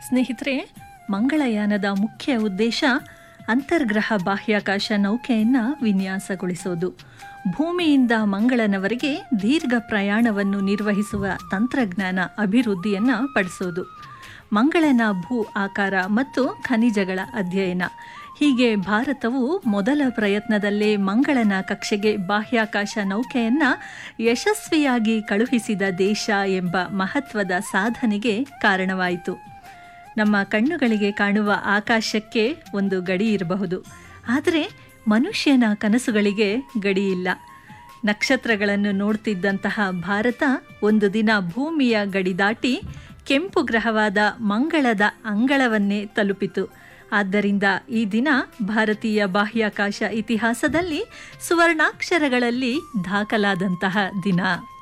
ಸ್ನೇಹಿತರೆ ಮಂಗಳಯಾನದ ಮುಖ್ಯ ಉದ್ದೇಶ ಅಂತರ್ಗ್ರಹ ಬಾಹ್ಯಾಕಾಶ ನೌಕೆಯನ್ನು ವಿನ್ಯಾಸಗೊಳಿಸೋದು ಭೂಮಿಯಿಂದ ಮಂಗಳನವರೆಗೆ ದೀರ್ಘ ಪ್ರಯಾಣವನ್ನು ನಿರ್ವಹಿಸುವ ತಂತ್ರಜ್ಞಾನ ಅಭಿವೃದ್ಧಿಯನ್ನು ಪಡಿಸೋದು ಮಂಗಳನ ಭೂ ಆಕಾರ ಮತ್ತು ಖನಿಜಗಳ ಅಧ್ಯಯನ ಹೀಗೆ ಭಾರತವು ಮೊದಲ ಪ್ರಯತ್ನದಲ್ಲೇ ಮಂಗಳನ ಕಕ್ಷೆಗೆ ಬಾಹ್ಯಾಕಾಶ ನೌಕೆಯನ್ನು ಯಶಸ್ವಿಯಾಗಿ ಕಳುಹಿಸಿದ ದೇಶ ಎಂಬ ಮಹತ್ವದ ಸಾಧನೆಗೆ ಕಾರಣವಾಯಿತು ನಮ್ಮ ಕಣ್ಣುಗಳಿಗೆ ಕಾಣುವ ಆಕಾಶಕ್ಕೆ ಒಂದು ಗಡಿ ಇರಬಹುದು ಆದರೆ ಮನುಷ್ಯನ ಕನಸುಗಳಿಗೆ ಗಡಿ ಇಲ್ಲ ನಕ್ಷತ್ರಗಳನ್ನು ನೋಡ್ತಿದ್ದಂತಹ ಭಾರತ ಒಂದು ದಿನ ಭೂಮಿಯ ಗಡಿ ದಾಟಿ ಕೆಂಪು ಗ್ರಹವಾದ ಮಂಗಳದ ಅಂಗಳವನ್ನೇ ತಲುಪಿತು ಆದ್ದರಿಂದ ಈ ದಿನ ಭಾರತೀಯ ಬಾಹ್ಯಾಕಾಶ ಇತಿಹಾಸದಲ್ಲಿ ಸುವರ್ಣಾಕ್ಷರಗಳಲ್ಲಿ ದಾಖಲಾದಂತಹ ದಿನ